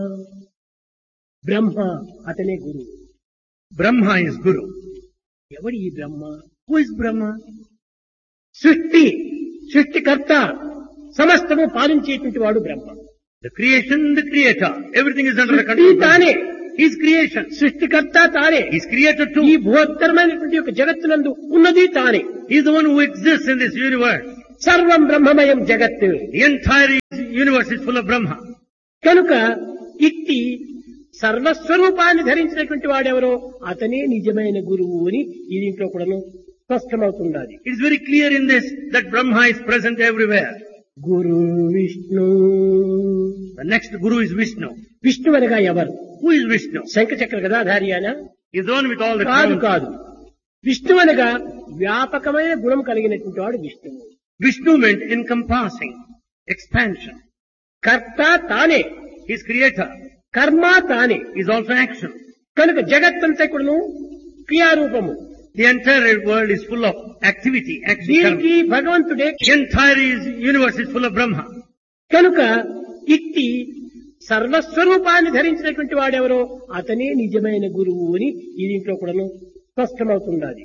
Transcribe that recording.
బ్రహ్మ అతనే గురువు Brahma is Guru. ఎవడు ఈ బ్రహ్మ Who is Brahma? సృష్టి సృష్టికర్త సమస్తము పాలించేటువంటి వాడు బ్రహ్మ The creation, the creator. Everything is under the సృష్టి control of Brahma. తానే His creation. సృష్టికర్త తానే He's creator ఈ too. బృహత్తరమైనటువంటి యొక్క జగత్తునందు ఉన్నది తానే He's the one who exists in this universe. సర్వం బ్రహ్మమయం జగత్ The entire universe is full of Brahma. కనుక ఇట్టి సర్వస్వరూపాన్ని ధరించినటువంటి వాడెవరో అతనే నిజమైన గురువు అని ఈ దీంట్లో కూడాను స్పష్టమవుతున్నది It is very clear in this that Brahma is present everywhere. Guru Vishnu The next Guru is Vishnu. Vishnu అనగా ఎవరు Who is Vishnu? శంఖచక్ర గదాధారి అయినా He's the one with all the కాదు crowns. కాదు విష్ణు అనగా వ్యాపకమైన గుణం కలిగినటువంటి వాడు విష్ణువు Vishnu meant encompassing, expansion. కర్త తానే He's creator. కర్మ తానే He's also action. కనుక జగత్తంతా కూడాను క్రియారూపము The entire world is full of activity, action. దీనికి karma. భగవంతుడే The entire is, universe is full of Brahma. కనుక ఇట్టి సర్వస్వరూపాన్ని ధరించినటువంటి వాడెవరో అతనే నిజమైన గురువు అని ఈ దీంట్లో కూడాను స్పష్టమవుతున్నది